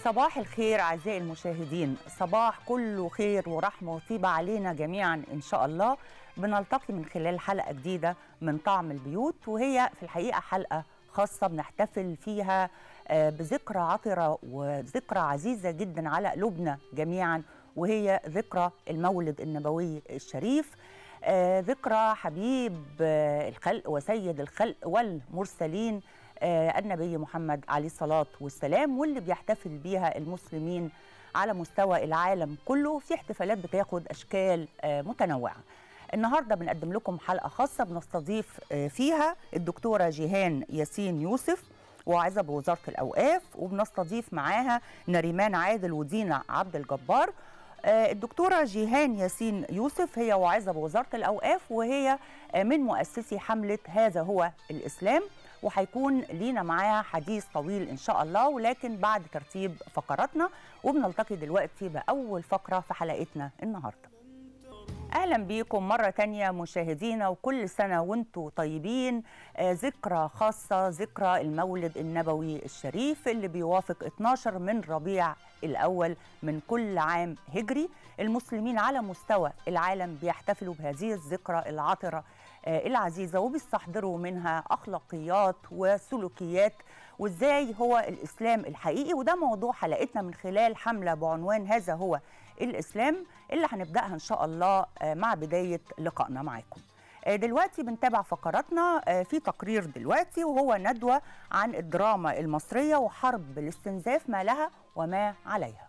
صباح الخير أعزائي المشاهدين صباح كله خير ورحمة وطيبة علينا جميعا إن شاء الله بنلتقي من خلال حلقة جديدة من طعم البيوت وهي في الحقيقة حلقة خاصة بنحتفل فيها بذكرى عطرة وذكرى عزيزة جدا على قلوبنا جميعا وهي ذكرى المولد النبوي الشريف ذكرى حبيب الخلق وسيد الخلق والمرسلين النبي محمد عليه الصلاة والسلام واللي بيحتفل بيها المسلمين على مستوى العالم كله في احتفالات بتاخد أشكال متنوعة النهاردة بنقدم لكم حلقة خاصة بنستضيف فيها الدكتورة جيهان ياسين يوسف واعظة بوزارة الأوقاف وبنستضيف معاها نريمان عادل ودينا عبد الجبار الدكتورة جيهان ياسين يوسف هي واعظة بوزارة الأوقاف وهي من مؤسسي حملة هذا هو الإسلام وهيكون لينا معاها حديث طويل إن شاء الله ولكن بعد ترتيب فقراتنا وبنلتقي دلوقتي بأول فقرة في حلقتنا النهاردة اهلا بيكم مره تانية مشاهدينا وكل سنه وانتم طيبين آه ذكرى خاصه ذكرى المولد النبوي الشريف اللي بيوافق 12 من ربيع الاول من كل عام هجري المسلمين على مستوى العالم بيحتفلوا بهذه الذكرى العطره آه العزيزه وبيستحضروا منها اخلاقيات وسلوكيات وازاي هو الاسلام الحقيقي وده موضوع حلقتنا من خلال حمله بعنوان هذا هو الاسلام اللي هنبداها ان شاء الله مع بدايه لقائنا معاكم. دلوقتي بنتابع فقراتنا في تقرير دلوقتي وهو ندوه عن الدراما المصريه وحرب الاستنزاف ما لها وما عليها.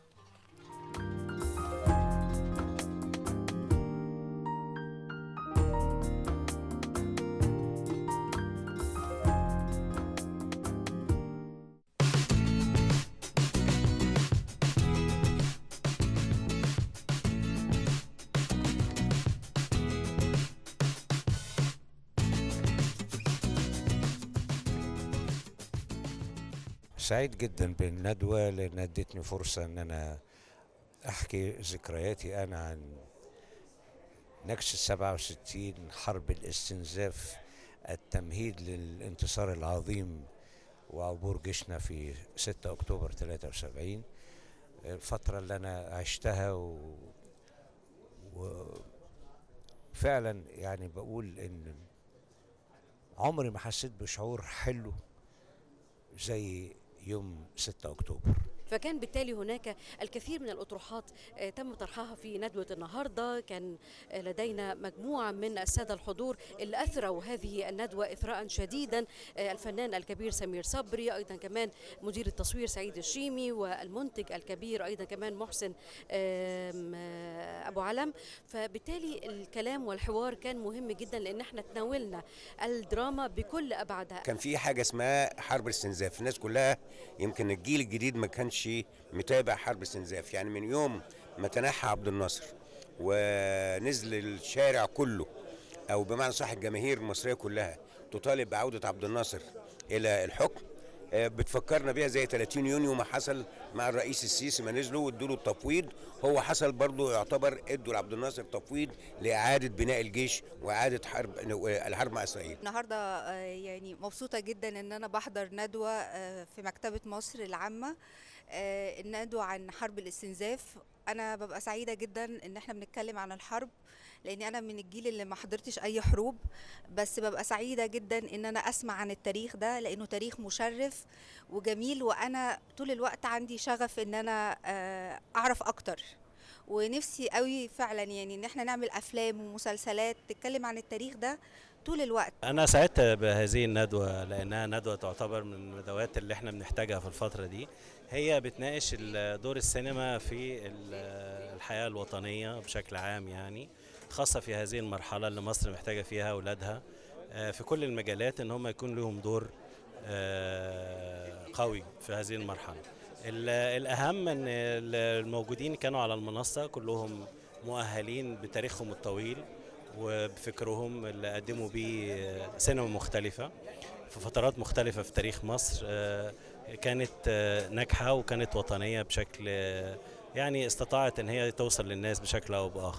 سعيد جدا بالندوة لأن ادتني فرصة أن أنا أحكي ذكرياتي أنا عن نكسة 67 حرب الاستنزاف التمهيد للانتصار العظيم وعبور جيشنا في 6 أكتوبر 73 الفترة اللي أنا عشتها و... وفعلا يعني بقول إن عمري ما حسيت بشعور حلو زي يوم 6 أكتوبر فكان بالتالي هناك الكثير من الأطروحات تم طرحها في ندوة النهاردة كان لدينا مجموعة من السادة الحضور اللي أثروا هذه الندوة إثراء شديدا الفنان الكبير سمير صبري أيضا كمان مدير التصوير سعيد الشيمي والمنتج الكبير أيضا كمان محسن أبو علم فبالتالي الكلام والحوار كان مهم جدا لأن احنا تناولنا الدراما بكل أبعادها كان في حاجة اسمها حرب الاستنزاف الناس كلها يمكن الجيل الجديد ما كانش متابع حرب استنزاف يعني من يوم ما تنحى عبد الناصر ونزل الشارع كله او بمعنى صح الجماهير المصريه كلها تطالب بعوده عبد الناصر الى الحكم بتفكرنا بيها زي 30 يونيو ما حصل مع الرئيس السيسي ما نزلوا وادوا له التفويض هو حصل برضه يعتبر ادوا لعبد الناصر تفويض لاعاده بناء الجيش واعاده حرب الحرب مع اسرائيل. النهارده يعني مبسوطه جدا ان انا بحضر ندوه في مكتبه مصر العامه الندوه عن حرب الاستنزاف انا ببقى سعيده جدا ان احنا بنتكلم عن الحرب لاني انا من الجيل اللي ما حضرتش اي حروب بس ببقى سعيده جدا ان انا اسمع عن التاريخ ده لانه تاريخ مشرف وجميل وانا طول الوقت عندي شغف ان انا اعرف اكتر ونفسي قوي فعلا يعني ان احنا نعمل افلام ومسلسلات تتكلم عن التاريخ ده طول الوقت انا سعدت بهذه الندوه لانها ندوه تعتبر من الندوات اللي احنا بنحتاجها في الفتره دي هي بتناقش دور السينما في الحياه الوطنيه بشكل عام يعني خاصه في هذه المرحله اللي مصر محتاجه فيها اولادها في كل المجالات ان هم يكون لهم دور قوي في هذه المرحله الاهم ان الموجودين كانوا على المنصه كلهم مؤهلين بتاريخهم الطويل وبفكرهم اللي قدموا بيه سينما مختلفة في فترات مختلفة في تاريخ مصر كانت ناجحة وكانت وطنية بشكل يعني استطاعت ان هي توصل للناس بشكل او باخر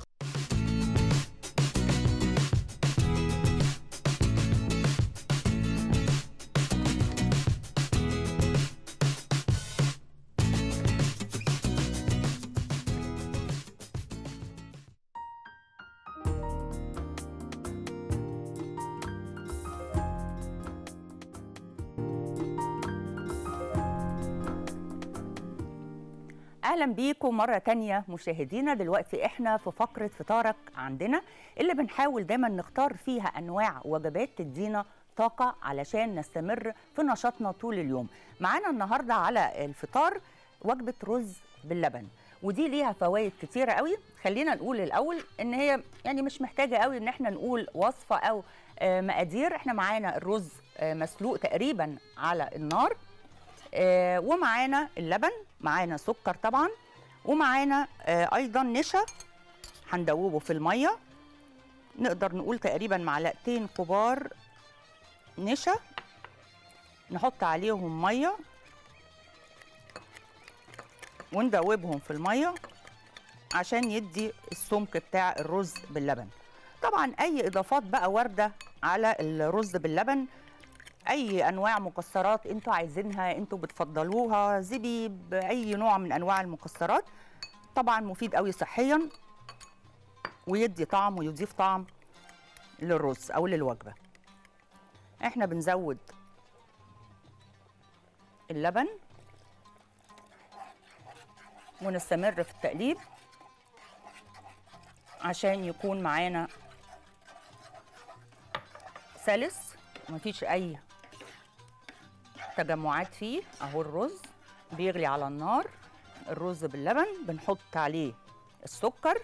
اهلا بيكم مره تانية مشاهدينا دلوقتي احنا في فقره فطارك عندنا اللي بنحاول دايما نختار فيها انواع وجبات تدينا طاقه علشان نستمر في نشاطنا طول اليوم معانا النهارده على الفطار وجبه رز باللبن ودي ليها فوائد كتيره قوي خلينا نقول الاول ان هي يعني مش محتاجه قوي ان احنا نقول وصفه او آه، مقادير احنا معانا الرز آه، مسلوق تقريبا على النار آه، ومعانا اللبن معانا سكر طبعا ومعانا آه، ايضا نشا هندوبه في الميه نقدر نقول تقريبا معلقتين كبار نشا نحط عليهم ميه وندوبهم في الميه عشان يدي السمك بتاع الرز باللبن طبعا اي اضافات بقى وارده على الرز باللبن اي انواع مكسرات انتوا عايزينها انتوا بتفضلوها زبيب اي نوع من انواع المكسرات طبعا مفيد قوي صحيا ويدي طعم ويضيف طعم للرز او للوجبه احنا بنزود اللبن ونستمر في التقليب عشان يكون معانا سلس مفيش اي تجمعات فيه اهو الرز بيغلي على النار الرز باللبن بنحط عليه السكر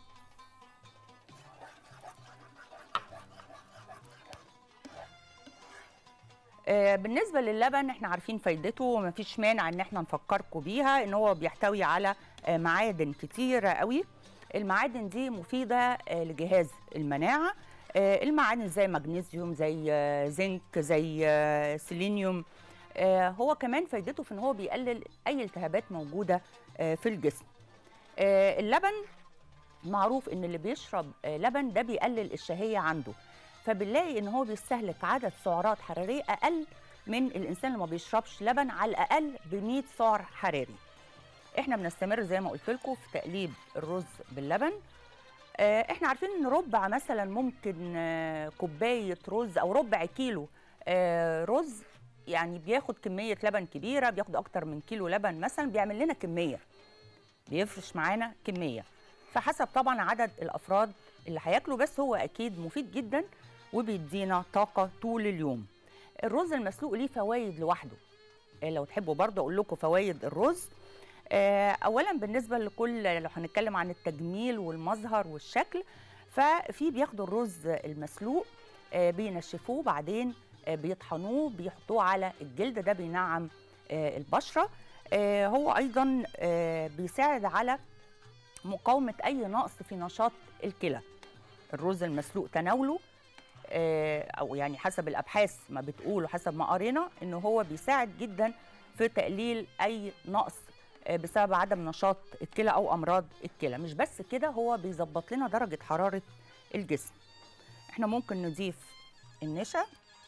آه، بالنسبه للبن احنا عارفين فايدته ومفيش مانع ان احنا نفكركم بيها ان هو بيحتوي على آه، معادن كتيره قوي المعادن دي مفيده آه، لجهاز المناعه آه، المعادن زي مغنيسيوم زي آه، زنك زي آه، سيلينيوم آه، هو كمان فايدته في ان هو بيقلل اي التهابات موجوده آه، في الجسم آه، اللبن معروف ان اللي بيشرب آه، لبن ده بيقلل الشهيه عنده فبنلاقي ان هو بيستهلك عدد سعرات حراريه اقل من الانسان اللي ما بيشربش لبن على الاقل ب 100 سعر حراري احنا بنستمر زي ما قلت لكم في تقليب الرز باللبن آه، احنا عارفين ان ربع مثلا ممكن آه، كوبايه رز او ربع كيلو آه، رز يعني بياخد كميه لبن كبيره بياخد اكتر من كيلو لبن مثلا بيعمل لنا كميه بيفرش معانا كميه فحسب طبعا عدد الافراد اللي هياكلوا بس هو اكيد مفيد جدا وبيدينا طاقه طول اليوم الرز المسلوق ليه فوائد لوحده آه، لو تحبوا برضه اقول لكم فوائد الرز آه، اولا بالنسبه لكل لو هنتكلم عن التجميل والمظهر والشكل ففي بياخدوا الرز المسلوق آه، بينشفوه بعدين آه، بيطحنوه بيحطوه على الجلد ده بينعم آه، البشره آه، هو ايضا آه، بيساعد على مقاومه اي نقص في نشاط الكلى الرز المسلوق تناوله آه، او يعني حسب الابحاث ما بتقول وحسب ما قرينا ان هو بيساعد جدا في تقليل اي نقص آه، بسبب عدم نشاط الكلى او امراض الكلى مش بس كده هو بيظبط لنا درجه حراره الجسم احنا ممكن نضيف النشا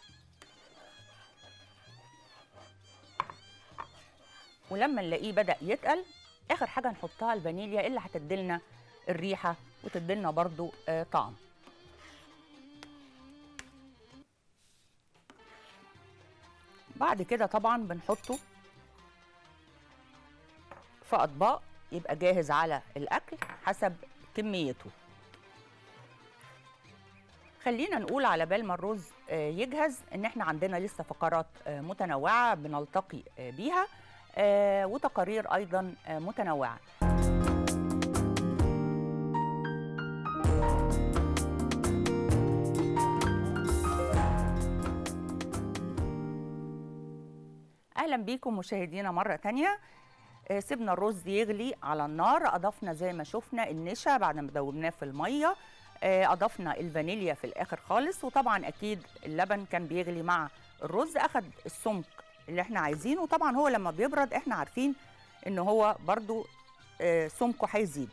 ولما نلاقيه بدا يتقل اخر حاجه نحطها الفانيليا اللي هتديلنا الريحه وتديلنا برضو آه، طعم بعد كده طبعا بنحطه في اطباق يبقى جاهز على الاكل حسب كميته خلينا نقول على بال ما الرز آه، يجهز ان احنا عندنا لسه فقرات آه، متنوعه بنلتقي آه، بيها آه، وتقارير ايضا آه، متنوعه اهلا بيكم مشاهدينا مره تانية آه، سيبنا الرز يغلي على النار اضفنا زي ما شفنا النشا بعد ما دوبناه في الميه آه، اضفنا الفانيليا في الاخر خالص وطبعا اكيد اللبن كان بيغلي مع الرز اخد السمك اللي احنا عايزينه وطبعا هو لما بيبرد احنا عارفين ان هو برضو آه، سمكه هيزيد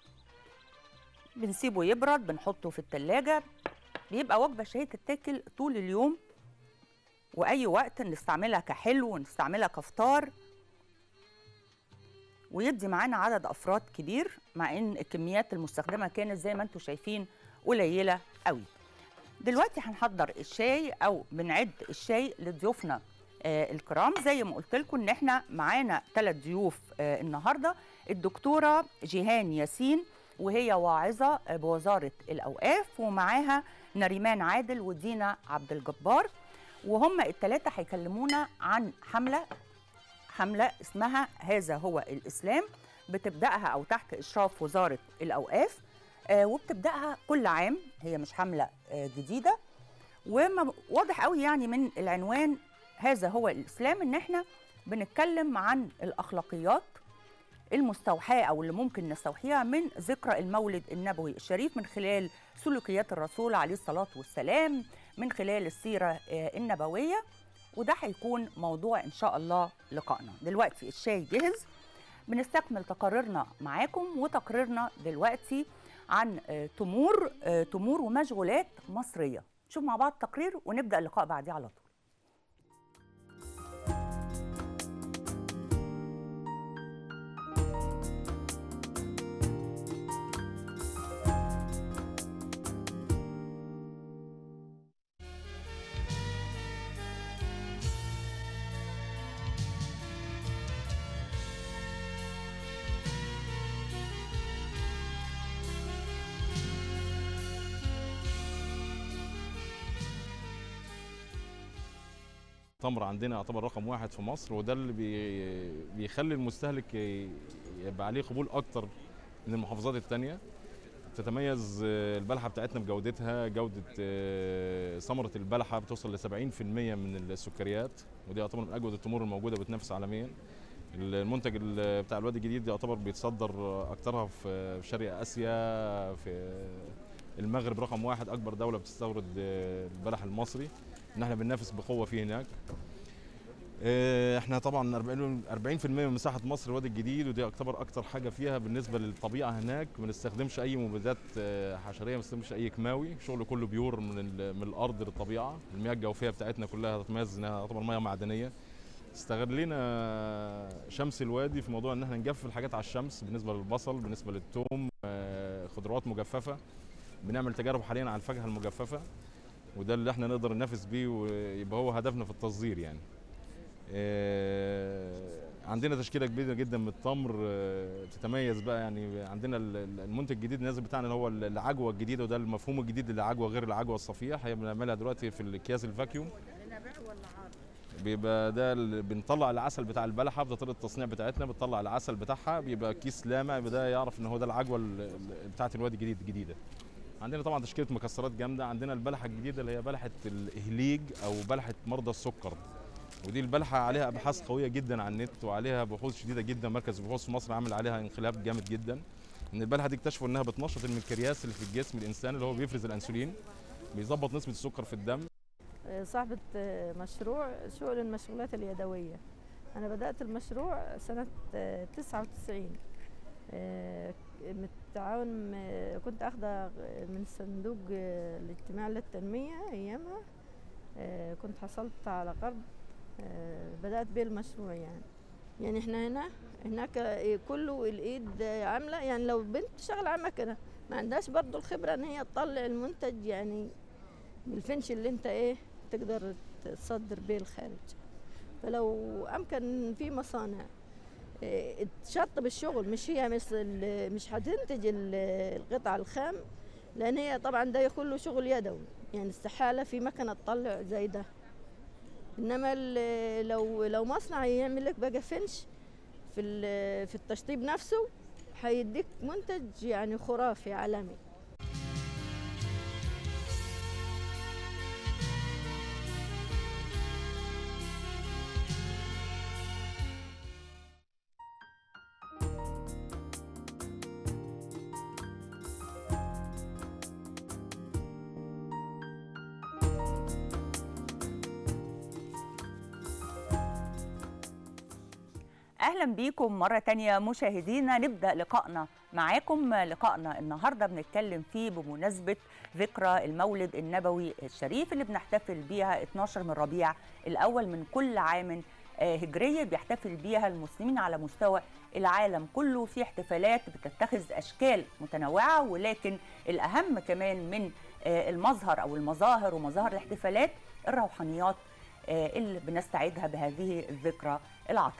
بنسيبه يبرد بنحطه في التلاجة بيبقى وجبة شهية تتاكل طول اليوم وأي وقت نستعملها كحلو ونستعملها كفطار ويدي معانا عدد أفراد كبير مع إن الكميات المستخدمة كانت زي ما انتم شايفين قليلة قوي دلوقتي هنحضر الشاي أو بنعد الشاي لضيوفنا آه الكرام زي ما قلت لكم إن إحنا معانا ثلاث ضيوف آه النهاردة الدكتورة جيهان ياسين وهي واعظة بوزارة الأوقاف ومعاها نريمان عادل ودينا عبد الجبار وهم الثلاثة هيكلمونا عن حملة حملة اسمها هذا هو الإسلام بتبدأها أو تحت إشراف وزارة الأوقاف آه، وبتبدأها كل عام هي مش حملة آه، جديدة وواضح قوي يعني من العنوان هذا هو الإسلام إن إحنا بنتكلم عن الأخلاقيات المستوحاة أو اللي ممكن نستوحيها من ذكرى المولد النبوي الشريف من خلال سلوكيات الرسول عليه الصلاة والسلام من خلال السيرة آه، النبوية وده هيكون موضوع إن شاء الله لقائنا دلوقتي الشاي جهز بنستكمل تقاريرنا معاكم وتقريرنا دلوقتي عن آه، تمور آه، تمور ومشغولات مصرية نشوف مع بعض تقرير ونبدأ اللقاء بعديه على طول التمر عندنا يعتبر رقم واحد في مصر وده اللي بي بيخلي المستهلك ي- يبقى عليه قبول اكتر من المحافظات التانية تتميز آه، البلحه بتاعتنا بجودتها جوده آه، ثمره البلحه بتوصل ل 70% من السكريات ودي يعتبر من اجود التمور الموجوده بتنافس عالميا المنتج ال- بتاع الوادي الجديد يعتبر بيتصدر اكترها في في شرق اسيا في المغرب رقم واحد اكبر دوله بتستورد آه، البلح المصري ان احنا بننافس بقوه فيه هناك آه، احنا طبعا 40 40% من مساحه مصر الوادي الجديد ودي يعتبر اكتر حاجه فيها بالنسبه للطبيعه هناك ما بنستخدمش اي مبيدات آه، حشريه ما بنستخدمش اي كيماوي شغل كله بيور من ال- من الارض للطبيعه المياه الجوفيه بتاعتنا كلها تتميز انها تعتبر مياه معدنيه استغلينا شمس الوادي في موضوع ان احنا نجفف الحاجات على الشمس بالنسبه للبصل بالنسبه للثوم آه، خضروات مجففه بنعمل تجارب حاليا على الفاكهه المجففه وده اللي احنا نقدر ننافس بيه ويبقى هو هدفنا في التصدير يعني آه، عندنا تشكيله كبيره جدا من التمر آه، تتميز بقى يعني عندنا ال- ال- المنتج الجديد النازل بتاعنا اللي هو ال- العجوه الجديده وده المفهوم الجديد للعجوه غير العجوه الصفيح هي بنعملها دلوقتي في الاكياس الفاكيوم بيبقى ده اللي بنطلع العسل بتاع البلحه بطريقه التصنيع بتاعتنا بتطلع العسل بتاعها بيبقى كيس لامع يبقى ده يعرف ان هو ده العجوه ال- ال- بتاعت الوادي الجديد الجديده عندنا طبعا تشكيله مكسرات جامده عندنا البلحه الجديده اللي هي بلحه الاهليج او بلحه مرضى السكر ودي البلحه عليها ابحاث قويه جدا على النت وعليها بحوث شديده جدا مركز البحوث في مصر عامل عليها انقلاب جامد جدا ان البلحه دي اكتشفوا انها بتنشط المنكرياس اللي في الجسم الانسان اللي هو بيفرز الانسولين بيظبط نسبه السكر في الدم صاحبة مشروع شغل المشغولات اليدوية أنا بدأت المشروع سنة آه، 99 آه، بالتعاون م- كنت أخذة من صندوق آه، الاجتماع للتنمية أيامها آه، كنت حصلت على قرض آه، بدأت بيه المشروع يعني يعني احنا هنا هناك آه، كله الإيد آه، عاملة يعني لو بنت شغل على مكنة ما عندهاش برضو الخبرة إن هي تطلع المنتج يعني بالفنش اللي انت ايه تقدر تصدر بيه الخارج فلو امكن في مصانع إيه، تشطب الشغل مش هي مش ال- مش هتنتج ال- القطع الخام لان هي طبعا ده كله شغل يدوي يعني استحاله في مكنه تطلع زي ده انما ال- لو لو مصنع يعمل لك بقى فنش في ال- في التشطيب نفسه هيديك منتج يعني خرافي عالمي اهلا بيكم مره تانية مشاهدينا نبدا لقائنا معاكم لقائنا النهارده بنتكلم فيه بمناسبه ذكرى المولد النبوي الشريف اللي بنحتفل بيها 12 من ربيع الاول من كل عام آه، هجريه بيحتفل بيها المسلمين على مستوى العالم كله في احتفالات بتتخذ اشكال متنوعه ولكن الاهم كمان من آه، المظهر او المظاهر ومظاهر الاحتفالات الروحانيات آه، اللي بنستعيدها بهذه الذكرى العطره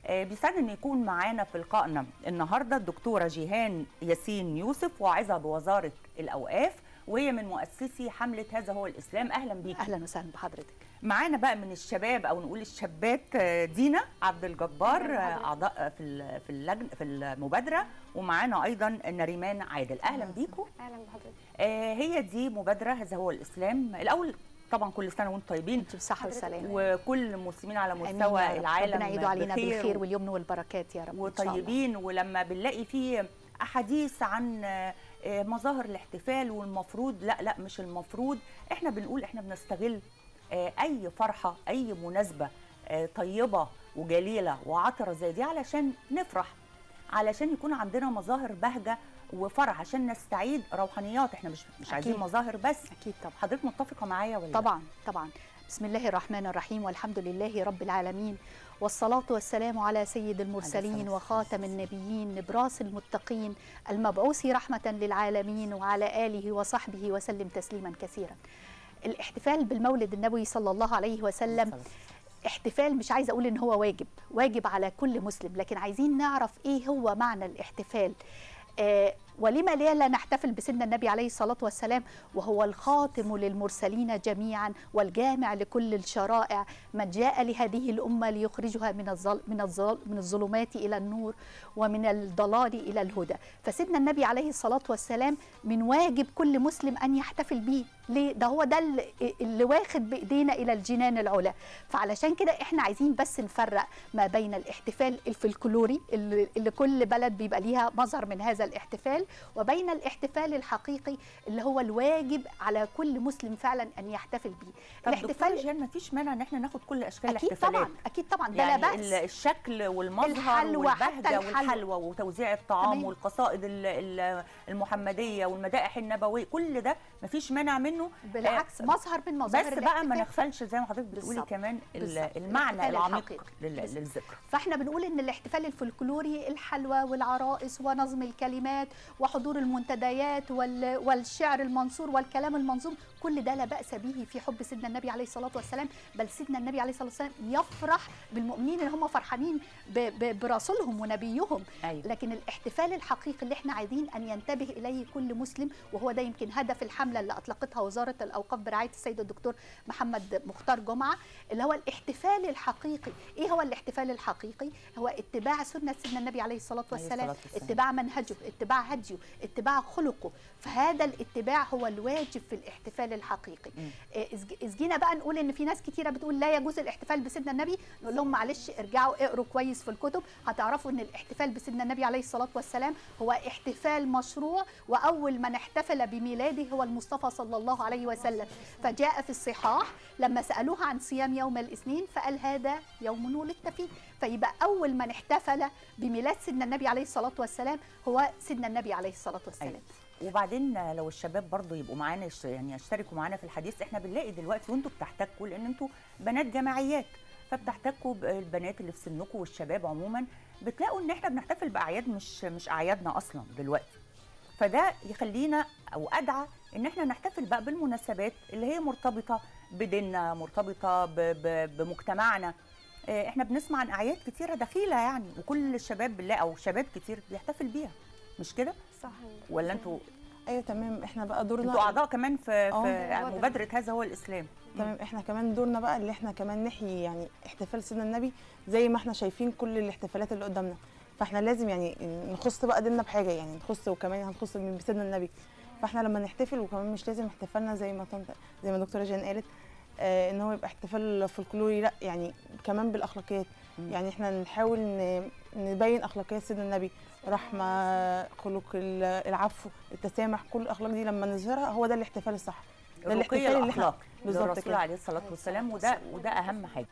آه، بيسعدني ان يكون معانا في لقائنا النهارده الدكتوره جيهان ياسين يوسف واعظه بوزاره الاوقاف وهي من مؤسسي حمله هذا هو الاسلام اهلا بيكي اهلا وسهلا بحضرتك معانا بقى من الشباب او نقول الشابات آه، دينا عبد الجبار آه، اعضاء في ال- في اللجنه في المبادره ومعانا ايضا نريمان عادل اهلا بيكم اهلا بحضرتك آه، هي دي مبادره هذا هو الاسلام الاول طبعا كل سنه وانتم طيبين انت بصحه والسلامه وكل المسلمين على آمين مستوى يا رب. العالم ربنا يعيدوا علينا بخير بالخير واليمن والبركات يا رب إن شاء الله. وطيبين ولما بنلاقي فيه احاديث عن آه، آه، مظاهر الاحتفال والمفروض لا لا مش المفروض احنا بنقول احنا بنستغل آه، اي فرحه اي مناسبه آه، طيبه وجليله وعطره زي دي علشان نفرح علشان يكون عندنا مظاهر بهجه وفرح عشان نستعيد روحانيات احنا مش مش عايزين أكيد. مظاهر بس اكيد طبعا حضرتك متفقه معايا ولا لا؟ طبعا طبعا بسم الله الرحمن الرحيم والحمد لله رب العالمين والصلاة والسلام على سيد المرسلين الصلاة وخاتم النبيين نبراس المتقين المبعوث رحمة للعالمين وعلى آله وصحبه وسلم تسليما كثيرا الاحتفال بالمولد النبوي صلى الله عليه وسلم احتفال مش عايزه اقول ان هو واجب واجب على كل مسلم لكن عايزين نعرف ايه هو معنى الاحتفال آه ولما لا لا نحتفل بسيدنا النبي عليه الصلاة والسلام وهو الخاتم للمرسلين جميعا والجامع لكل الشرائع من جاء لهذه الأمة ليخرجها من الظل من الظل من الظلمات إلى النور ومن الضلال إلى الهدى فسيدنا النبي عليه الصلاة والسلام من واجب كل مسلم أن يحتفل به ليه ده هو ده اللي- اللي واخد بإيدينا إلى الجنان العلا فعلشان كده إحنا عايزين بس نفرق ما بين الاحتفال الفلكلوري اللي, اللي كل بلد بيبقى ليها مظهر من هذا الاحتفال وبين الاحتفال الحقيقي اللي هو الواجب على كل مسلم فعلا أن يحتفل به طب دكتور جيهان مفيش مانع ان احنا ناخد كل اشكال أكيد الاحتفالات طبعا أكيد طبعا ده يعني لا ال- بأس الشكل والمظهر الحلوى، حتى والبهجه الحلوى. والحلوى وتوزيع الطعام تمام. والقصائد ال- ال- المحمديه والمدائح النبويه كل ده مفيش مانع منه بالعكس آه، مظهر من مظاهر بس بقى ما الاحتفال. نغفلش زي ما حضرتك بتقولي بالظبط. كمان ال- بالظبط. المعنى الاحتفال العميق الحقيقي. لل- بالظبط. للذكرى فاحنا بنقول ان الاحتفال الفلكلوري الحلوى والعرائس ونظم الكلمات وحضور المنتديات وال- والشعر المنصور والكلام المنظوم كل ده لا باس به في حب سيدنا النبي عليه الصلاه والسلام بل سيدنا النبي عليه الصلاه والسلام يفرح بالمؤمنين اللي هم فرحانين ب- ب- برسولهم ونبيهم أيوة. لكن الاحتفال الحقيقي اللي احنا عايزين ان ينتبه اليه كل مسلم وهو ده يمكن هدف الحمله اللي اطلقتها وزاره الاوقاف برعايه السيد الدكتور محمد مختار جمعه اللي هو الاحتفال الحقيقي ايه هو الاحتفال الحقيقي هو اتباع سنه سيدنا النبي عليه الصلاه عليه والسلام الصلاة والسلام. اتباع منهجه اتباع هديه اتباع خلقه فهذا الاتباع هو الواجب في الاحتفال الحقيقي إيه، إذ ج- إذ جينا بقى نقول ان في ناس كتيره بتقول لا يجوز الاحتفال بسيدنا النبي نقول لهم معلش ارجعوا اقروا كويس في الكتب هتعرفوا ان الاحتفال بسيدنا النبي عليه الصلاه والسلام هو احتفال مشروع واول من احتفل بميلاده هو المصطفى صلى الله عليه وسلم فجاء في الصحاح لما سالوه عن صيام يوم الاثنين فقال هذا يوم ولدت فيه فيبقى اول من احتفل بميلاد سيدنا النبي عليه الصلاه والسلام هو سيدنا النبي عليه الصلاه والسلام أيوة. وبعدين لو الشباب برضو يبقوا معانا يش- يعني يشتركوا معانا في الحديث احنا بنلاقي دلوقتي وانتوا بتحتكوا لان انتوا بنات جماعيات فبتحتكوا بالبنات اللي في سنكم والشباب عموما بتلاقوا ان احنا بنحتفل باعياد مش مش اعيادنا اصلا دلوقتي فده يخلينا او ادعى ان احنا نحتفل بقى بالمناسبات اللي هي مرتبطه بديننا مرتبطه ب- ب- بمجتمعنا آه، احنا بنسمع عن اعياد كتيره دخيله يعني وكل الشباب بنلاقي او شباب كتير بيحتفل بيها مش كده صح ولا انتوا ايوه تمام احنا بقى دورنا انتوا اعضاء كمان في, اه. في مبادره هذا هو الاسلام تمام احنا كمان دورنا بقى اللي احنا كمان نحيي يعني احتفال سيدنا النبي زي ما احنا شايفين كل الاحتفالات اللي قدامنا فاحنا لازم يعني نخص بقى ديننا بحاجه يعني نخص وكمان هنخص من بسيدنا النبي فاحنا لما نحتفل وكمان مش لازم احتفالنا زي ما طنط زي ما دكتوره جان قالت آه ان هو يبقى احتفال فولكلوري لا يعني كمان بالاخلاقيات مم. يعني احنا نحاول ن- نبين اخلاقيات سيدنا النبي رحمه خلق ال- العفو التسامح كل الاخلاق دي لما نظهرها هو ده الاحتفال الصح ده الرقي الاحتفال اللي احنا الاخلاق بالظبط للرسول كده. عليه الصلاه والسلام وده وده اهم حاجه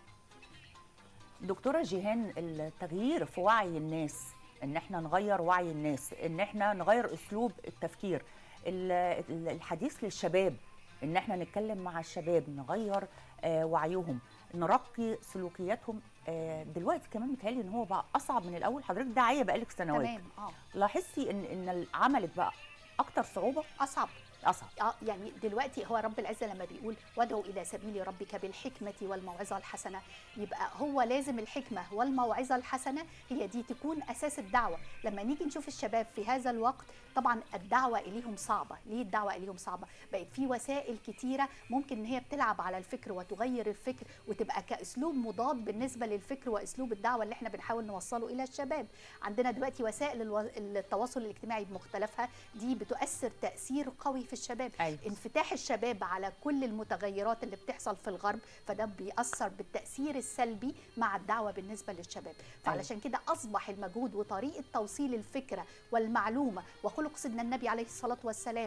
دكتوره جيهان التغيير في وعي الناس ان احنا نغير وعي الناس ان احنا نغير اسلوب التفكير ال- ال- الحديث للشباب ان احنا نتكلم مع الشباب نغير آه وعيهم نرقي سلوكياتهم آه دلوقتي كمان متهيألي ان هو بقى اصعب من الاول حضرتك داعيه بقالك سنوات تمام اه لاحظتي ان ان عملك بقى اكتر صعوبه اصعب اصعب اه يعني دلوقتي هو رب العزه لما بيقول وادعو الى سبيل ربك بالحكمه والموعظه الحسنه يبقى هو لازم الحكمه والموعظه الحسنه هي دي تكون اساس الدعوه لما نيجي نشوف الشباب في هذا الوقت طبعا الدعوه اليهم صعبه ليه الدعوه اليهم صعبه بقت في وسائل كتيره ممكن ان هي بتلعب على الفكر وتغير الفكر وتبقى كاسلوب مضاد بالنسبه للفكر واسلوب الدعوه اللي احنا بنحاول نوصله الى الشباب عندنا دلوقتي وسائل الو... التواصل الاجتماعي بمختلفها دي بتؤثر تاثير قوي في الشباب أيوة. انفتاح الشباب على كل المتغيرات اللي بتحصل في الغرب فده بيأثر بالتأثير السلبي مع الدعوة بالنسبة للشباب فعلشان كده أصبح المجهود وطريقة توصيل الفكرة والمعلومة وخلق سيدنا النبي عليه الصلاة والسلام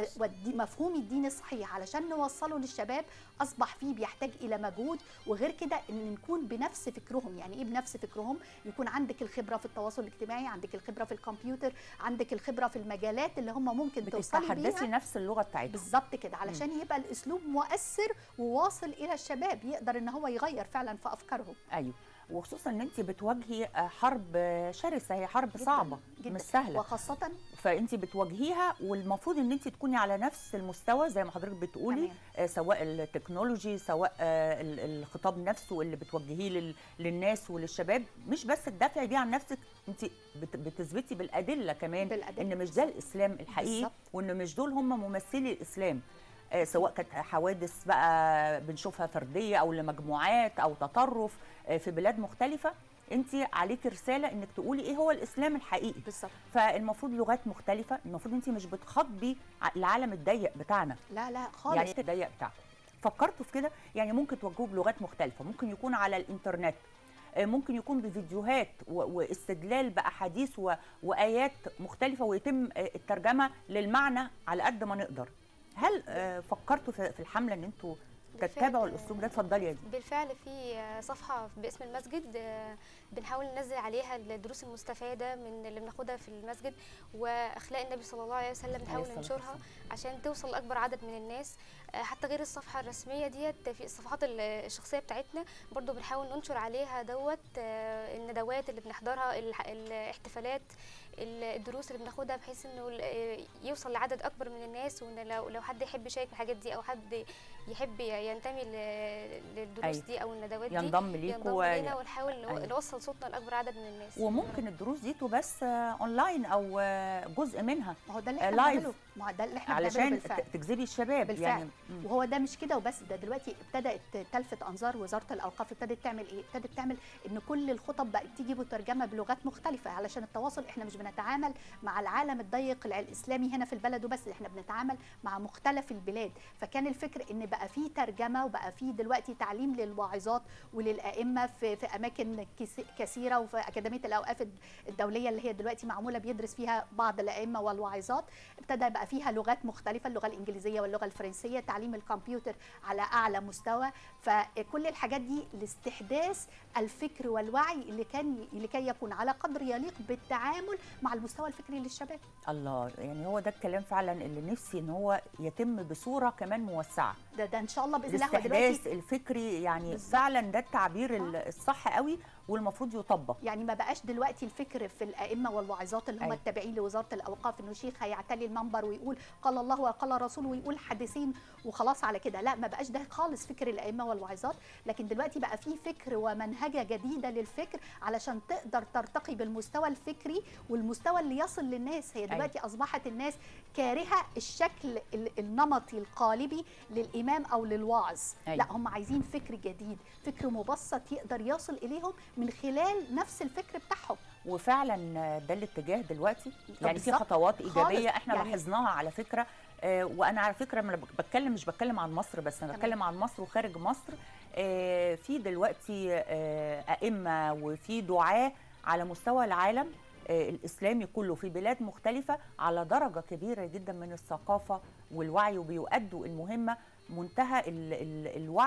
ومفهوم الدين الصحيح علشان نوصله للشباب أصبح فيه بيحتاج إلى مجهود وغير كده إن نكون بنفس فكرهم يعني إيه بنفس فكرهم يكون عندك الخبرة في التواصل الاجتماعي عندك الخبرة في الكمبيوتر عندك الخبرة في المجالات اللي هم ممكن توصلي بتتحدثي بيها نفس اللغه بتاعتهم بالظبط كده علشان يبقى الاسلوب مؤثر وواصل الى الشباب يقدر ان هو يغير فعلا في افكارهم ايوه وخصوصا ان انت بتواجهي آه، حرب آه، شرسه هي حرب جداً، صعبه جداً. مش سهله وخاصه فانت بتواجهيها والمفروض ان انت تكوني على نفس المستوى زي ما حضرتك بتقولي تمام. آه، سواء التكنولوجي سواء آه، ال- الخطاب نفسه اللي بتوجهيه لل- للناس وللشباب مش بس تدافعي بيه عن نفسك انت بت- بتثبتي بالادله كمان بالأدلة. ان مش ده الاسلام الحقيقي بالظبط. وان مش دول هم ممثلي الاسلام آه، سواء كانت حوادث بقى بنشوفها فرديه او لمجموعات او تطرف آه، في بلاد مختلفه انت عليك رساله انك تقولي ايه هو الاسلام الحقيقي بالظبط فالمفروض لغات مختلفه المفروض انت مش بتخاطبي ع- العالم الضيق بتاعنا لا لا خالص يعني الضيق بتاعكم فكرتوا في كده يعني ممكن توجهوه بلغات مختلفه ممكن يكون على الانترنت آه، ممكن يكون بفيديوهات و- واستدلال باحاديث و- وايات مختلفه ويتم آه، الترجمه للمعنى على قد ما نقدر هل آه، فكرتوا في في الحمله ان انتوا تتبعوا الاسلوب ده اتفضلي يا دي بالفعل في صفحة باسم المسجد آه، بنحاول ننزل عليها الدروس المستفادة من اللي بناخدها في المسجد وأخلاق النبي صلى الله عليه وسلم بنحاول الصلاة ننشرها عشان توصل لأكبر عدد من الناس آه، حتى غير الصفحة الرسمية ديت في الصفحات ال- الشخصية بتاعتنا برضو بنحاول ننشر عليها دوت آه، الندوات اللي بنحضرها الح- الاحتفالات ال- الدروس اللي بناخدها بحيث انه ال- آه، يوصل لعدد اكبر من الناس وان لو لو حد يحب يشارك في الحاجات دي او حد يحب ينتمي ل- للدروس أيوة. دي او الندوات دي ينضم ليكوا ينضم و- لينا ونحاول نو- أيوة. نوصل صوتنا لاكبر عدد من الناس وممكن الدروس دي تبث آه، اونلاين او آه، جزء منها ما هو ده اللي آه، احنا لايف. بنعمله ما هو ده اللي احنا بنعمله علشان بالفعل ت- تجذبي الشباب بالفعل يعني مم. وهو ده مش كده وبس ده دلوقتي ابتدات تلفت انظار وزاره الاوقاف ابتدت تعمل ايه ابتدت تعمل ان كل الخطب بقت تيجي مترجمه بلغات مختلفه علشان التواصل احنا مش بنتعامل مع العالم الضيق الع- الاسلامي هنا في البلد وبس احنا بنتعامل مع مختلف البلاد فكان الفكر ان بقى في ترجمه وبقى في دلوقتي تعليم للواعظات وللائمه في في اماكن كس- كثيره وفي اكاديميه الاوقاف الد- الدوليه اللي هي دلوقتي معموله بيدرس فيها بعض الائمه والواعظات ابتدى يبقى فيها لغات مختلفه اللغه الانجليزيه واللغه الفرنسيه تعليم الكمبيوتر على اعلى مستوى فكل الحاجات دي لاستحداث الفكر والوعي اللي كان لكي يكون على قدر يليق بالتعامل مع المستوى الفكري للشباب الله يعني هو ده الكلام فعلا اللي نفسي ان هو يتم بصوره كمان موسعه ده ده ان شاء الله باذن الله هو الاستحداث دلوقتي الفكري يعني بالظبط. فعلا ده التعبير ال- الصح قوي والمفروض يطبق يعني ما بقاش دلوقتي الفكر في الائمه والواعظات اللي هم أيوة. التابعين لوزاره الاوقاف انه شيخ هيعتلي المنبر ويقول قال الله وقال رسوله ويقول حديثين وخلاص على كده لا ما بقاش ده خالص فكر الائمه والواعظات لكن دلوقتي بقى في فكر ومنهجه جديده للفكر علشان تقدر ترتقي بالمستوى الفكري والمستوى اللي يصل للناس هي دلوقتي اصبحت الناس كارهه الشكل ال- النمطي القالبي للامام او للواعظ أيوة. لا هم عايزين فكر جديد فكر مبسط يقدر يصل اليهم من خلال نفس الفكر بتاعهم وفعلا ده الاتجاه دلوقتي يعني في بالظبط. خطوات ايجابيه خالص. احنا يعني- لاحظناها على فكره آه، وانا على فكره لما بك- بتكلم مش بتكلم عن مصر بس انا تمام. بتكلم عن مصر وخارج مصر آه، في دلوقتي آه، ائمه وفي دعاه على مستوى العالم آه، الاسلامي كله في بلاد مختلفه على درجه كبيره جدا من الثقافه والوعي وبيؤدوا المهمه منتهى ال ال الوعي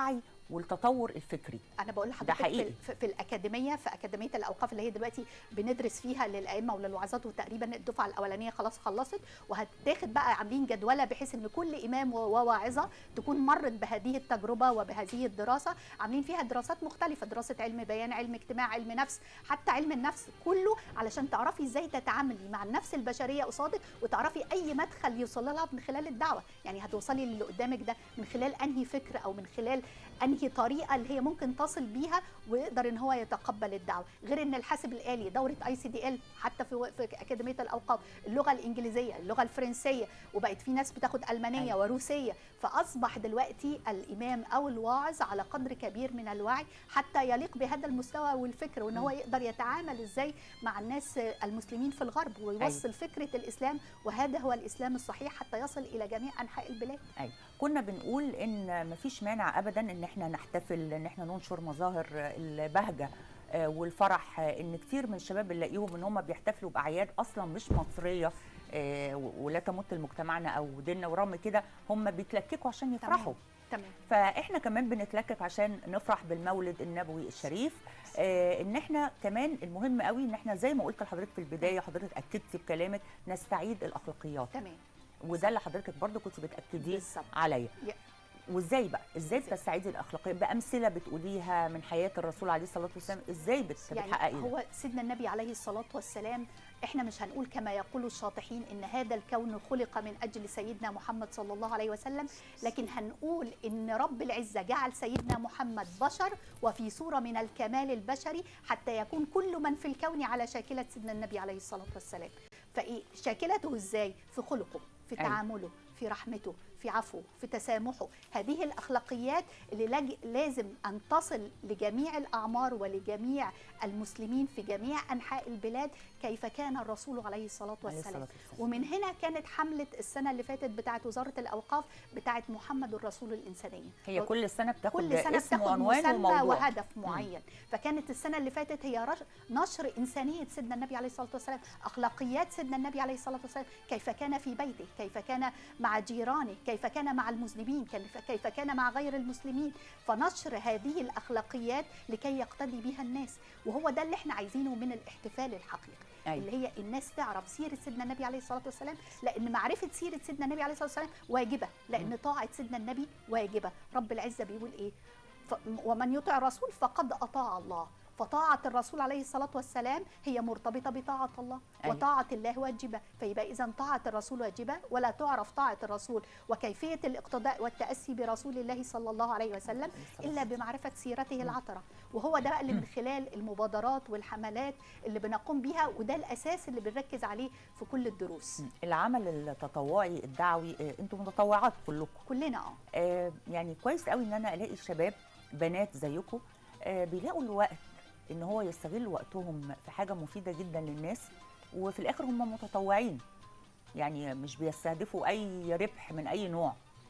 والتطور الفكري انا بقول لحضرتك في, حقيقي. في, في الاكاديميه في اكاديميه الاوقاف اللي هي دلوقتي بندرس فيها للائمه وللوعظات وتقريبا الدفعه الاولانيه خلاص خلصت وهتاخد بقى عاملين جدوله بحيث ان كل امام و- وواعظه تكون مرت بهذه التجربه وبهذه الدراسه عاملين فيها دراسات مختلفه دراسه علم بيان علم اجتماع علم نفس حتى علم النفس كله علشان تعرفي ازاي تتعاملي مع النفس البشريه قصادك وتعرفي اي مدخل يوصل لها من خلال الدعوه يعني هتوصلي للي قدامك ده من خلال انهي فكر او من خلال انهي طريقه اللي هي ممكن تصل بيها ويقدر ان هو يتقبل الدعوه غير ان الحاسب الالي دوره اي سي دي ال حتى في في اكاديميه الاوقاف اللغه الانجليزيه اللغه الفرنسيه وبقت في ناس بتاخد المانيه أيوة. وروسيه فاصبح دلوقتي الامام او الواعظ على قدر كبير من الوعي حتى يليق بهذا المستوى والفكر وان هو يقدر يتعامل ازاي مع الناس المسلمين في الغرب ويوصل فكره الاسلام وهذا هو الاسلام الصحيح حتى يصل الى جميع انحاء البلاد أيوة. كنا بنقول ان مفيش مانع ابدا ان احنا نحتفل ان احنا ننشر مظاهر البهجه آه، والفرح آه، ان كتير من الشباب بنلاقيهم ان هم بيحتفلوا باعياد اصلا مش مصريه آه، و- ولا تمت لمجتمعنا او ديننا ورغم كده هم بيتلككوا عشان يفرحوا تمام فاحنا كمان بنتلكك عشان نفرح بالمولد النبوي الشريف آه ان احنا كمان المهم قوي ان احنا زي ما قلت لحضرتك في البدايه حضرتك اكدتي بكلامك نستعيد الاخلاقيات تمام وده اللي حضرتك برضو كنت بتاكديه بالظبط. عليا يا- وازاي بقى ازاي بتستعيدي الاخلاقيات بامثله بتقوليها من حياه الرسول عليه الصلاه والسلام ازاي بت- يعني بتحققي ده؟ هو سيدنا النبي عليه الصلاة والسلام احنا مش هنقول كما يقول الشاطحين ان هذا الكون خلق من اجل سيدنا محمد صلى الله عليه وسلم لكن هنقول ان رب العزة جعل سيدنا محمد بشر وفي صورة من الكمال البشري حتى يكون كل من في الكون على شاكلة سيدنا النبي عليه الصلاة والسلام فايه شاكلته ازاي في خلقه في أيوة. تعامله في رحمته في عفوه في تسامحه هذه الأخلاقيات اللي لاج- لازم أن تصل لجميع الأعمار ولجميع المسلمين في جميع أنحاء البلاد كيف كان الرسول عليه الصلاة عليه والسلام الصلاة والسلام. ومن هنا كانت حملة السنة اللي فاتت بتاعة وزارة الأوقاف بتاعة محمد الرسول الإنسانية هي كل سنه بتاخد كل سنة اسم بتاخد وعنوان مسمى وموضوع وهدف معين فكانت السنة اللي فاتت هي رش... نشر إنسانية سيدنا النبي عليه الصلاة والسلام أخلاقيات سيدنا النبي عليه الصلاة والسلام كيف كان في بيته كيف كان مع جيرانه كيف كان مع المذنبين كيف- كيف كان مع غير المسلمين فنشر هذه الأخلاقيات لكي يقتدي بها الناس وهو ده اللي احنا عايزينه من الاحتفال الحقيقي أيوة. اللي هي الناس تعرف سيرة سيدنا النبي عليه الصلاة والسلام لأن معرفة سيرة سيدنا النبي عليه الصلاة والسلام واجبة لأن طاعة سيدنا النبي واجبة رب العزة بيقول إيه ف- ومن يطع الرسول فقد أطاع الله فطاعة الرسول عليه الصلاة والسلام هي مرتبطة بطاعة الله أيوة. وطاعة الله واجبة فيبقى إذا طاعة الرسول واجبة ولا تعرف طاعة الرسول وكيفية الاقتداء والتأسي برسول الله صلى الله عليه وسلم إلا بمعرفة سيرته العطرة وهو ده بقى اللي من خلال المبادرات والحملات اللي بنقوم بيها وده الأساس اللي بنركز عليه في كل الدروس العمل التطوعي الدعوي آه، انتم متطوعات كلكم كلنا اه آه، يعني كويس قوي ان انا الاقي شباب بنات زيكم آه، بيلاقوا الوقت ان هو يستغل وقتهم في حاجه مفيده جدا للناس وفي الاخر هم متطوعين يعني مش بيستهدفوا اي ربح من اي نوع